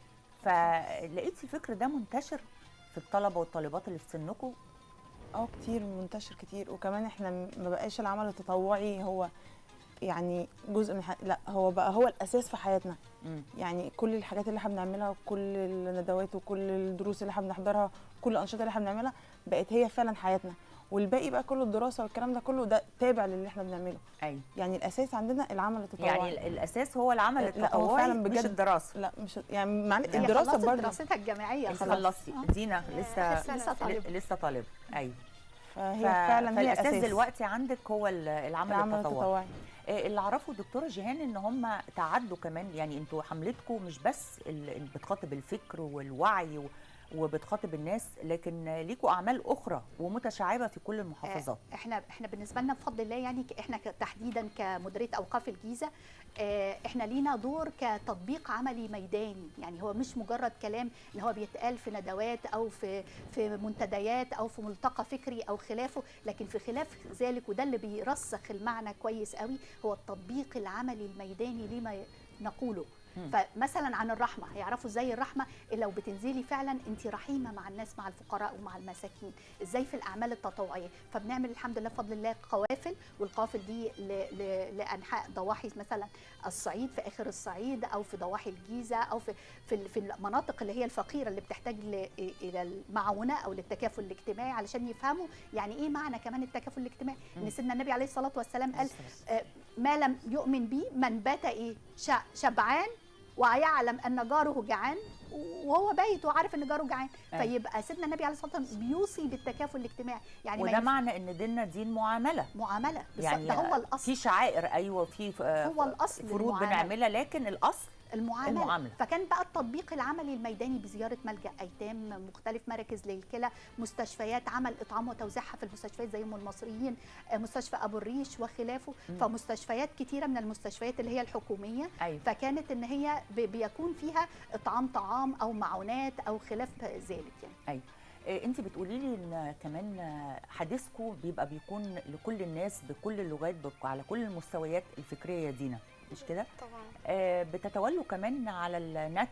فلقيت الفكر ده منتشر في الطلبه والطالبات اللي في سنكم اه كتير منتشر كتير وكمان احنا م- ما بقاش العمل التطوعي هو يعني جزء من حي... لا هو بقى هو الاساس في حياتنا مم. يعني كل الحاجات اللي احنا بنعملها وكل الندوات وكل الدروس اللي احنا بنحضرها كل الانشطه اللي احنا بنعملها بقت هي فعلا حياتنا والباقي بقى كله الدراسه والكلام ده كله ده تابع للي احنا بنعمله ايوه يعني الاساس عندنا العمل التطوعي يعني ال- الاساس هو العمل لا، هو التطوعي فعلا مش بجد. الدراسه لا مش يعني معنى هي الدراسه خلصت برضه دراستها الجامعية انت خلاص. خلصتي آه. دينا لسه لسه طالبة. لسه طالبه ايوه فهي ف- فعلا هي فالاساس الاساس دلوقتي عندك هو ال- العمل, العمل التطوعي التطوعي آه، اللي اعرفه دكتوره جيهان ان هم تعدوا كمان يعني انتوا حملتكم مش بس ال- اللي بتخاطب الفكر والوعي و- وبتخاطب الناس لكن ليكوا اعمال اخرى ومتشعبه في كل المحافظات آه، احنا احنا بالنسبه لنا بفضل الله يعني ك- احنا ك- تحديدا كمديريه اوقاف الجيزه آه، احنا لينا دور كتطبيق عملي ميداني يعني هو مش مجرد كلام ان هو بيتقال في ندوات او في في منتديات او في ملتقى فكري او خلافه لكن في خلاف ذلك وده اللي بيرسخ المعنى كويس قوي هو التطبيق العملي الميداني لما ي- نقوله مم. فمثلا عن الرحمه هيعرفوا ازاي الرحمه لو بتنزلي فعلا انت رحيمه مع الناس مع الفقراء ومع المساكين ازاي في الاعمال التطوعيه فبنعمل الحمد لله بفضل الله قوافل والقوافل دي ل... ل... لانحاء ضواحي مثلا الصعيد في اخر الصعيد او في ضواحي الجيزه او في في ال- في المناطق اللي هي الفقيره اللي بتحتاج ل... الى المعونه او للتكافل الاجتماعي علشان يفهموا يعني ايه معنى كمان التكافل الاجتماعي ان مم. سيدنا النبي عليه الصلاه والسلام قال آه، ما لم يؤمن بي من بات ايه شع- شبعان ويعلم ان جاره جعان وهو بايت وعارف ان جاره جعان أيوة. فيبقى سيدنا النبي عليه الصلاه والسلام بيوصي بالتكافل الاجتماعي يعني ما وده ينفع- معنى ان ديننا دين معامله معامله بالظبط يعني ده هو الاصل في شعائر ايوه في آه، هو الأصل فروض المعاملة. بنعملها لكن الاصل المعامله, المعاملة. فكان بقى التطبيق العملي الميداني بزياره ملجا ايتام مختلف مراكز للكلى مستشفيات عمل اطعام وتوزيعها في المستشفيات زي ام المصريين آه، مستشفى ابو الريش وخلافه مم. فمستشفيات كتيره من المستشفيات اللي هي الحكوميه ايوه فكانت ان هي بي- بيكون فيها اطعام طعام او معونات او خلاف ذلك يعني انت بتقولي لي ان كمان آه، حديثكم بيبقى بيكون لكل الناس بكل اللغات بك- على كل المستويات الفكريه دينا مش كده طبعا آه، بتتولوا كمان على النت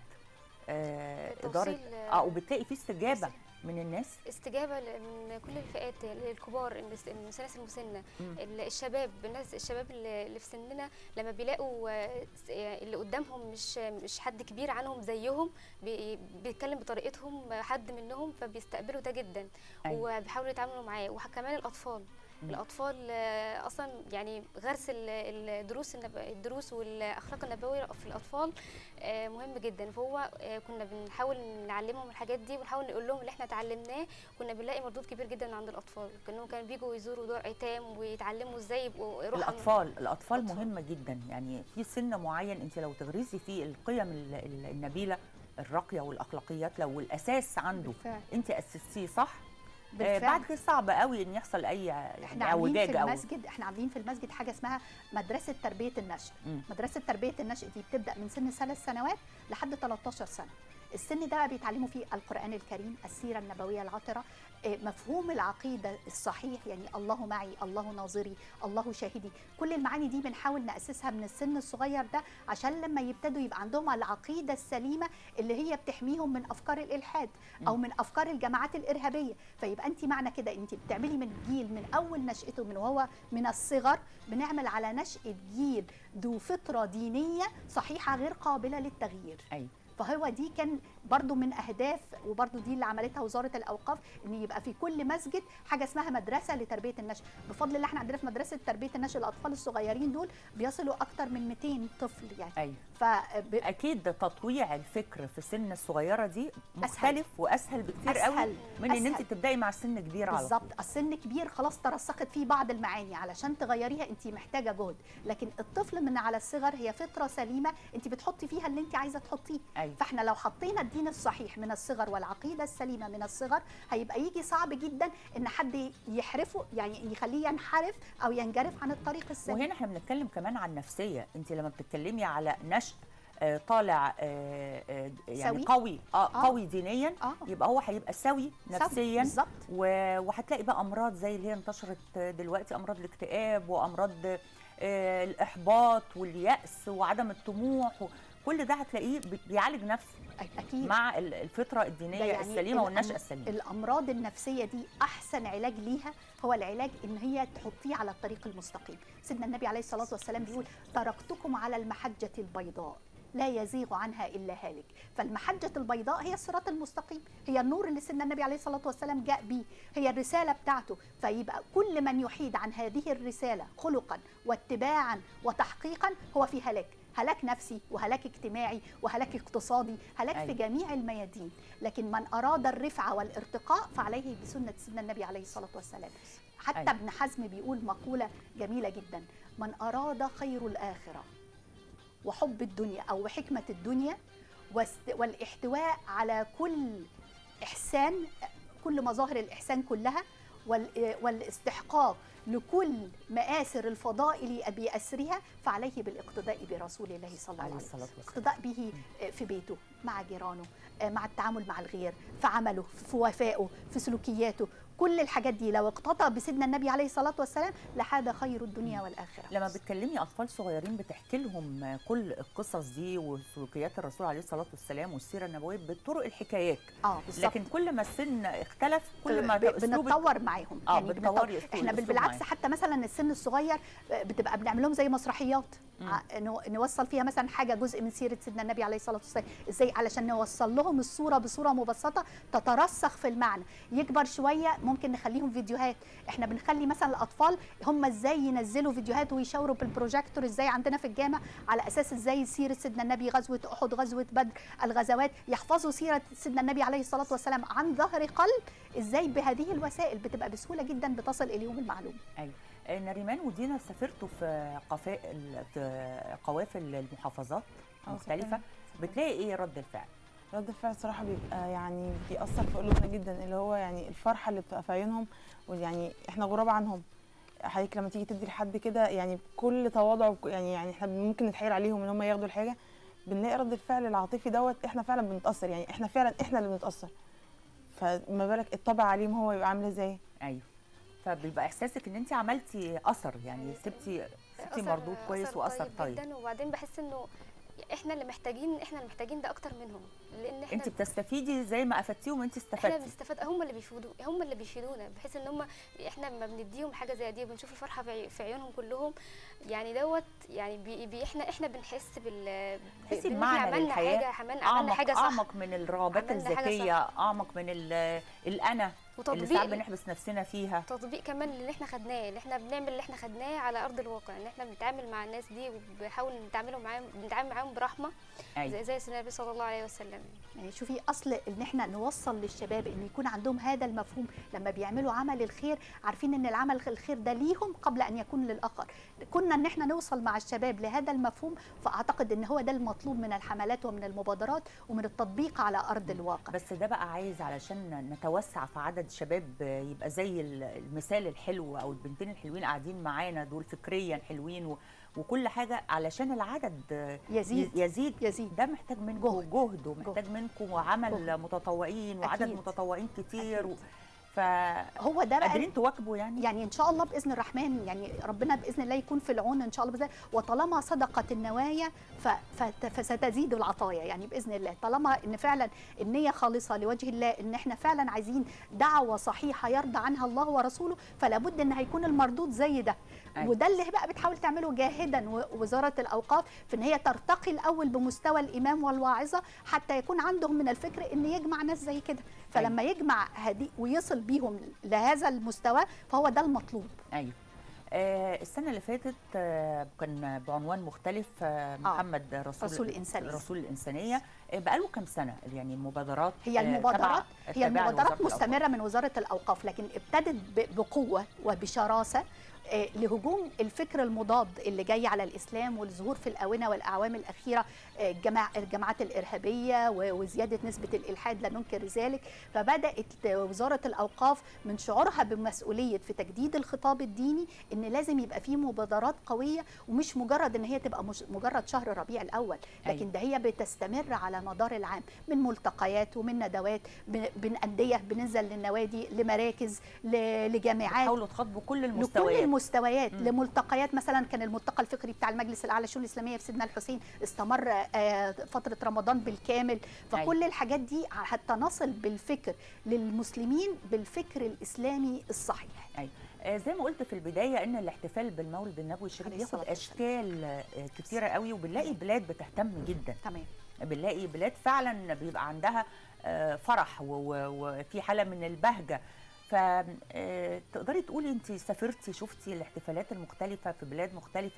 آه، اداره توصيل، اه وبتلاقي في استجابه من الناس استجابه ل- من كل الفئات يعني الكبار الناس الناس المسنه مم. ال- الشباب الناس الشباب اللي اللي في سننا لما بيلاقوا آه، س- آه، اللي قدامهم مش مش حد كبير عنهم زيهم بي- بيتكلم بطريقتهم آه، حد منهم فبيستقبلوا ده جدا أيوة. وبيحاولوا يتعاملوا معاه وكمان الاطفال مم. الاطفال آه، اصلا يعني غرس ال- الدروس النب... الدروس والاخلاق النبويه في الاطفال آه، مهم جدا فهو آه، كنا بنحاول نعلمهم الحاجات دي ونحاول نقول لهم اللي احنا اتعلمناه كنا بنلاقي مردود كبير جدا عند الاطفال كانوا كانوا بيجوا يزوروا دور ايتام ويتعلموا ازاي يبقوا روح الاطفال الاطفال الأطفال. مهمه جدا يعني في سن معين انت لو تغرسي فيه القيم ال- ال- النبيله الراقيه والاخلاقيات لو الاساس عنده بالفعل انت اسستيه صح آه، بالفعل. بعد كده صعب قوي ان يحصل اي احنا يعني عاملين اعوجاج في او المسجد احنا عاملين في المسجد حاجه اسمها مدرسه تربيه النشء مم. مدرسه تربيه النشء دي بتبدا من سن ثلاث سنوات لحد 13 سنه السن ده بقى بيتعلموا فيه القران الكريم السيره النبويه العطره آه، مفهوم العقيده الصحيح يعني الله معي الله ناظري الله شاهدي كل المعاني دي بنحاول ناسسها من السن الصغير ده عشان لما يبتدوا يبقى عندهم العقيده السليمه اللي هي بتحميهم من افكار الالحاد او من افكار الجماعات الارهابيه فيبقى انت معنى كده انت بتعملي من جيل من اول نشأته من وهو من الصغر بنعمل على نشأة جيل ذو فطرة دينية صحيحة غير قابلة للتغيير ايوه فهو دي كان برضو من اهداف وبرضو دي اللي عملتها وزاره الاوقاف ان يبقى في كل مسجد حاجه اسمها مدرسه لتربيه النشء بفضل الله احنا عندنا في مدرسه تربيه النشء الاطفال الصغيرين دول بيصلوا اكتر من 200 طفل يعني ايوه ف اكيد تطويع الفكر في السن الصغيره دي مختلف واسهل بكتير أسهل. قوي من ان انت أسهل. تبداي مع سن كبير على طول. بالظبط السن كبير خلاص ترسخت فيه بعض المعاني علشان تغيريها انت محتاجه جهد لكن الطفل من على الصغر هي فطره سليمه انت بتحطي فيها اللي انت عايزه تحطيه أيوة. فاحنا لو حطينا الدين الصحيح من الصغر والعقيده السليمه من الصغر هيبقى يجي صعب جدا ان حد يحرفه يعني يخليه ينحرف او ينجرف عن الطريق السليم وهنا احنا بنتكلم كمان عن نفسيه انت لما بتتكلمي على نشء آه، طالع آه، آه، يعني سوي. قوي اه آه. قوي دينيا آه. يبقى هو هيبقى سوي سوي، نفسيا بالظبط و- وهتلاقي بقى امراض زي اللي هي انتشرت دلوقتي امراض الاكتئاب وامراض آه، الاحباط والياس وعدم الطموح كل ده هتلاقيه بي- بيعالج نفسه اكيد مع ال- الفطره الدينيه ده يعني السليمه الأم- والنشأة السليمه الامراض النفسيه دي احسن علاج ليها هو العلاج ان هي تحطيه على الطريق المستقيم سيدنا النبي عليه الصلاه والسلام بيقول تركتكم على المحجه البيضاء لا يزيغ عنها الا هالك فالمحجه البيضاء هي الصراط المستقيم هي النور اللي سيدنا النبي عليه الصلاه والسلام جاء به هي الرساله بتاعته فيبقى كل من يحيد عن هذه الرساله خلقا واتباعا وتحقيقا هو في هلاك هلاك نفسي وهلاك اجتماعي وهلاك اقتصادي هلاك أيوة. في جميع الميادين لكن من اراد الرفعه والارتقاء فعليه بسنه سيدنا النبي عليه الصلاه والسلام حتى أيوة. ابن حزم بيقول مقوله جميله جدا من اراد خير الاخره وحب الدنيا او حكمه الدنيا واست- والاحتواء على كل احسان كل مظاهر الاحسان كلها وال- والاستحقاق لكل مآسر الفضائل بأسرها فعليه بالاقتداء برسول الله صلى الله عليه عليه الصلاة وسلم والسلام. اقتداء به في بيته مع جيرانه مع التعامل مع الغير في عمله في وفائه في سلوكياته كل الحاجات دي لو اقتطع بسيدنا النبي عليه الصلاة والسلام لحاد خير الدنيا والآخرة لما بتكلمي اطفال صغيرين بتحكي لهم كل القصص دي وسلوكيات الرسول عليه الصلاه والسلام والسيره النبويه بطرق الحكايات اه بالظبط لكن كل ما السن اختلف كل ما ب- أسلوبك- بنتطور معاهم اه يعني بتطوري بنتطور. أسلوب- احنا بال- الأسلوب بالعكس معاهم. حتى مثلا السن الصغير بتبقى بنعمل لهم زي مسرحيات ع- نو- نوصل فيها مثلا حاجه جزء من سيره سيدنا النبي عليه الصلاه والسلام ازاي علشان نوصل لهم الصوره بصوره مبسطه تترسخ في المعنى يكبر شويه ممكن نخليهم فيديوهات احنا بنخلي مثلا الاطفال هم ازاي ينزلوا فيديوهات ويشاوروا بالبروجيكتور ازاي عندنا في الجامع على اساس ازاي سيره سيدنا النبي غزوه احد غزوه بدر الغزوات يحفظوا سيره سيدنا النبي عليه الصلاه والسلام عن ظهر قلب ازاي بهذه الوسائل بتبقى بسهوله جدا بتصل اليهم المعلومه ايوه آه، نريمان ودينا سافرتوا في قفائل في قوافل المحافظات آه، مختلفه سافرنا. بتلاقي ايه رد الفعل رد الفعل صراحة بيبقى يعني بيأثر في قلوبنا جدا اللي هو يعني الفرحة اللي بتبقى في عيونهم ويعني احنا غراب عنهم حضرتك لما تيجي تدي لحد كده يعني بكل تواضع وك- يعني يعني احنا ممكن نتحايل عليهم ان هم ياخدوا الحاجة بنلاقي رد الفعل العاطفي دوت احنا فعلا بنتأثر يعني احنا فعلا احنا اللي بنتأثر فما بالك الطبع عليهم هو يبقى عامل ازاي ايوه فبيبقى احساسك ان انت عملتي اثر يعني سبتي سبتي أثر- مردود كويس أثر واثر طيب جدا وبعدين بحس انه احنا اللي محتاجين احنا اللي محتاجين ده اكتر منهم لان احنا انت بتستفيدي زي ما افدتيهم انت احنا استفدتي بنستفاد هم اللي بيفيدوا هم اللي بيفيدونا بحيث ان هم احنا لما بنديهم حاجه زي دي وبنشوف الفرحه في عي- في عيونهم كلهم يعني دوت يعني بي بي احنا احنا بنحس بال تحسي بإن إحنا بمعنى عملنا للحياه حاجه عملنا عملنا اعمق حاجه صح اعمق من الرغبات عملنا حاجة الذاتيه اعمق من ال- الانا اللي وتطبيق ساعات ال- بنحبس نفسنا فيها تطبيق كمان اللي احنا خدناه اللي احنا بنعمل اللي احنا خدناه على ارض الواقع ان احنا بنتعامل مع الناس دي وبنحاول نتعاملوا معاهم بنتعامل معاهم برحمه أيوة. زي زي سيدنا النبي صلى الله عليه وسلم يعني شوفي اصل ان احنا نوصل للشباب ان يكون عندهم هذا المفهوم لما بيعملوا عمل الخير عارفين ان العمل الخير ده ليهم قبل ان يكون للاخر كنا ان احنا نوصل مع الشباب لهذا المفهوم فاعتقد ان هو ده المطلوب من الحملات ومن المبادرات ومن التطبيق على ارض الواقع بس ده بقى عايز علشان نتوسع في عدد شباب يبقى زي ال- المثال الحلو او البنتين الحلوين قاعدين معانا دول فكريا حلوين و وكل حاجه علشان العدد يزيد. يزيد يزيد ده محتاج منكم جهد. جهد ومحتاج منكم عمل جهد. متطوعين وعدد أكيد. متطوعين كتير و... هو ده بقى قادرين تواكبوا يعني يعني ان شاء الله باذن الرحمن يعني ربنا باذن الله يكون في العون ان شاء الله باذن وطالما صدقت النوايا ف... فت- فستزيد العطايا يعني باذن الله طالما ان فعلا النيه خالصه لوجه الله ان احنا فعلا عايزين دعوه صحيحه يرضى عنها الله ورسوله فلا بد ان هيكون المردود زي ده أيوة. وده اللي بقى بتحاول تعمله جاهدا و- وزاره الاوقاف في ان هي ترتقي الاول بمستوى الامام والواعظه حتى يكون عندهم من الفكر ان يجمع ناس زي كده فلما يجمع هذه ويصل بيهم لهذا المستوى فهو ده المطلوب ايوه آه السنه اللي فاتت آه كان بعنوان مختلف آه محمد رسول رسول الإنسانية. رسول الانسانيه آه بقاله كام سنه يعني المبادرات هي آه، المبادرات تبع- هي تابعة المبادرات لوزارة الأوقاف. مستمره من وزاره الاوقاف لكن ابتدت ب- بقوه وبشراسه آه، لهجوم الفكر المضاد اللي جاي على الاسلام والظهور في الاونه والاعوام الاخيره آه، الجماع الجماعات الارهابيه و- وزياده نسبه الالحاد لا ننكر ذلك فبدات وزاره الاوقاف من شعورها بمسؤوليه في تجديد الخطاب الديني ان لازم يبقى فيه مبادرات قويه ومش مجرد ان هي تبقى مش مجرد شهر ربيع الاول لكن أيوة. ده هي بتستمر على مدار العام من ملتقيات ومن ندوات بن- بن انديه بننزل للنوادي لمراكز ل- لجامعات حاولوا تخاطبوا كل لكل المستويات المستويات مم. لملتقيات مثلا كان الملتقى الفكري بتاع المجلس الاعلى للشؤون الاسلاميه في سيدنا الحسين استمر آه، فتره رمضان بالكامل فكل الحاجات دي حتى نصل بالفكر للمسلمين بالفكر الاسلامي الصحيح ايوه آه، زي ما قلت في البدايه ان الاحتفال بالمولد النبوي الشريف عليه بياخد الصلاة اشكال آه، كتيره قوي وبنلاقي بلاد بتهتم جدا تمام بنلاقي بلاد فعلا بيبقى عندها آه، فرح و- و- وفي حاله من البهجه فتقدري تقولي انت سافرتي شفتي الاحتفالات المختلفه في بلاد مختلفه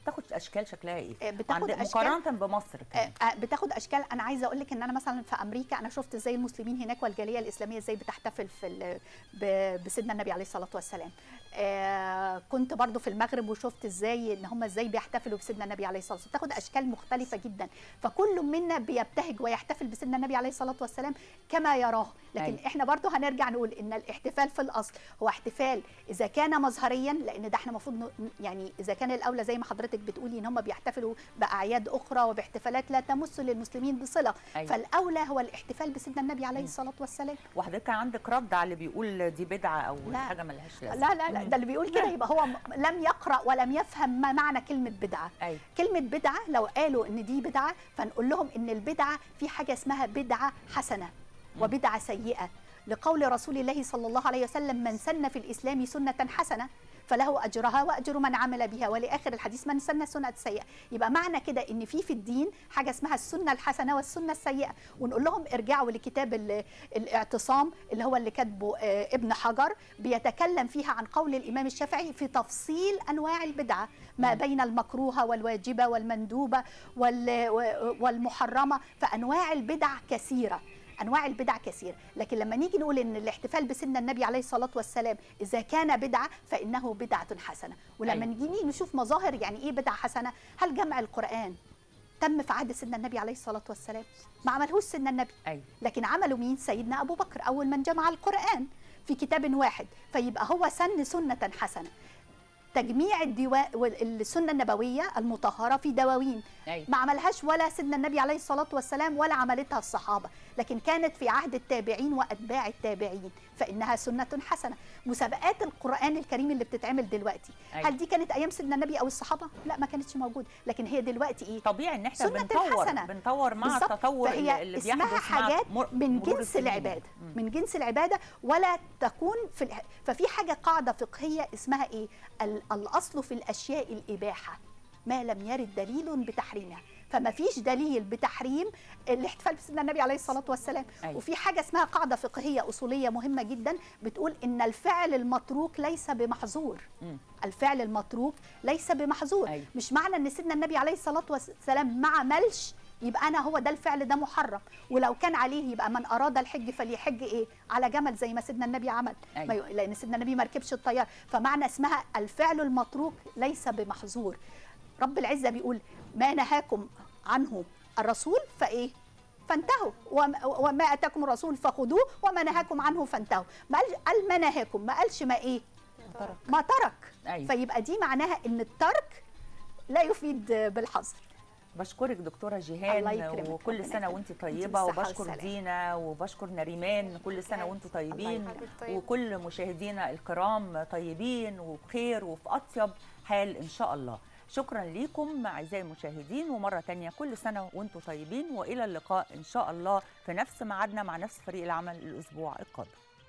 بتاخد اشكال شكلها ايه آه، بتاخد عند- أشكال- مقارنه بمصر كمان آه، آه، بتاخد اشكال انا عايزه اقول لك ان انا مثلا في امريكا انا شفت ازاي المسلمين هناك والجاليه الاسلاميه ازاي بتحتفل في ال- ب- بسيدنا النبي عليه الصلاه والسلام آه، كنت برضو في المغرب وشفت ازاي ان هم ازاي بيحتفلوا بسيدنا النبي عليه الصلاه والسلام بتاخد اشكال مختلفه جدا فكل منا بيبتهج ويحتفل بسيدنا النبي عليه الصلاه والسلام كما يراه لكن أيوة. احنا برضو هنرجع نقول ان الاحتفال في الاصل هو احتفال اذا كان مظهريا لان ده احنا المفروض ن- يعني اذا كان الاولى زي ما حضرتك بتقولي ان هم بيحتفلوا باعياد اخرى وباحتفالات لا تمس للمسلمين بصله أيوة. فالاولى هو الاحتفال بسيدنا النبي عليه الصلاه والسلام وحضرتك عندك رد على اللي بيقول دي بدعه او لا. حاجه ملهاش لازمه لا لا لا ده اللي بيقول كده يبقى هو م- لم يقرا ولم يفهم ما معنى كلمه بدعه أيوة. كلمه بدعه لو قالوا ان دي بدعه فنقول لهم ان البدعه في حاجه اسمها بدعه حسنه وبدعه سيئه لقول رسول الله صلى الله عليه وسلم من سن في الاسلام سنه حسنه فله اجرها واجر من عمل بها ولاخر الحديث من سن سنه سيئه يبقى معنى كده ان في في الدين حاجه اسمها السنه الحسنه والسنه السيئه ونقول لهم ارجعوا لكتاب ال- الاعتصام اللي هو اللي كاتبه آه، ابن حجر بيتكلم فيها عن قول الامام الشافعي في تفصيل انواع البدعه ما بين المكروهه والواجبه والمندوبه وال- و- والمحرمه فانواع البدع كثيره انواع البدع كثير لكن لما نيجي نقول ان الاحتفال بسن النبي عليه الصلاه والسلام اذا كان بدعه فانه بدعه حسنه ولما أيوة. نيجي نشوف مظاهر يعني ايه بدعه حسنه هل جمع القران تم في عهد سيدنا النبي عليه الصلاه والسلام ما عملهوش سيدنا النبي ايوه لكن عملوا مين سيدنا ابو بكر اول من جمع القران في كتاب واحد فيبقى هو سن سنه حسنه تجميع الدواء والسنه النبويه المطهره في دواوين أيوة. ما عملهاش ولا سيدنا النبي عليه الصلاه والسلام ولا عملتها الصحابه لكن كانت في عهد التابعين واتباع التابعين فانها سنه حسنه مسابقات القران الكريم اللي بتتعمل دلوقتي أيوة. هل دي كانت ايام سيدنا النبي او الصحابه لا ما كانتش موجوده لكن هي دلوقتي ايه طبيعي ان احنا سنة بنطور حسنة. بنطور مع بالظبط. التطور فهي اللي اللي اسمها بيحدث مع حاجات مر- من مرور جنس السنين. العباده مم. من جنس العباده ولا تكون في الح... ففي حاجه قاعده فقهيه اسمها ايه ال... الاصل في الاشياء الاباحه ما لم يرد دليل بتحريمها فما فيش دليل بتحريم الاحتفال بسيدنا النبي عليه الصلاه والسلام أيوة. وفي حاجه اسمها قاعده فقهيه اصوليه مهمه جدا بتقول ان الفعل المتروك ليس بمحظور مم. الفعل المتروك ليس بمحظور أيوة. مش معنى ان سيدنا النبي عليه الصلاه والسلام ما عملش يبقى انا هو ده الفعل ده محرم ولو كان عليه يبقى من اراد الحج فليحج ايه على جمل زي ما سيدنا النبي عمل أيوة. ما ي- لان سيدنا النبي ما ركبش الطيار فمعنى اسمها الفعل المتروك ليس بمحظور رب العزه بيقول ما نهاكم عنه الرسول فايه فانتهوا وما- وما اتاكم الرسول فخذوه وما نهاكم عنه فانتهوا ما قالش قال ما نهاكم ما قالش ما ايه ترك. ما ترك أيوة. فيبقى دي معناها ان الترك لا يفيد بالحظر بشكرك دكتوره الله جيهان يكرمك، وكل ربنا سنه يكرمك. وانت وانت طيبه بالصحة وبشكر والسلامة. دينا وبشكر نريمان كل سنه وانتم طيبين يخليك. طيب. وكل مشاهدينا الكرام طيبين وبخير وفي اطيب حال ان شاء الله شكرا ليكم اعزائي المشاهدين ومره تانية كل سنه وانتم طيبين والى اللقاء ان شاء الله في نفس ميعادنا مع نفس فريق العمل الاسبوع القادم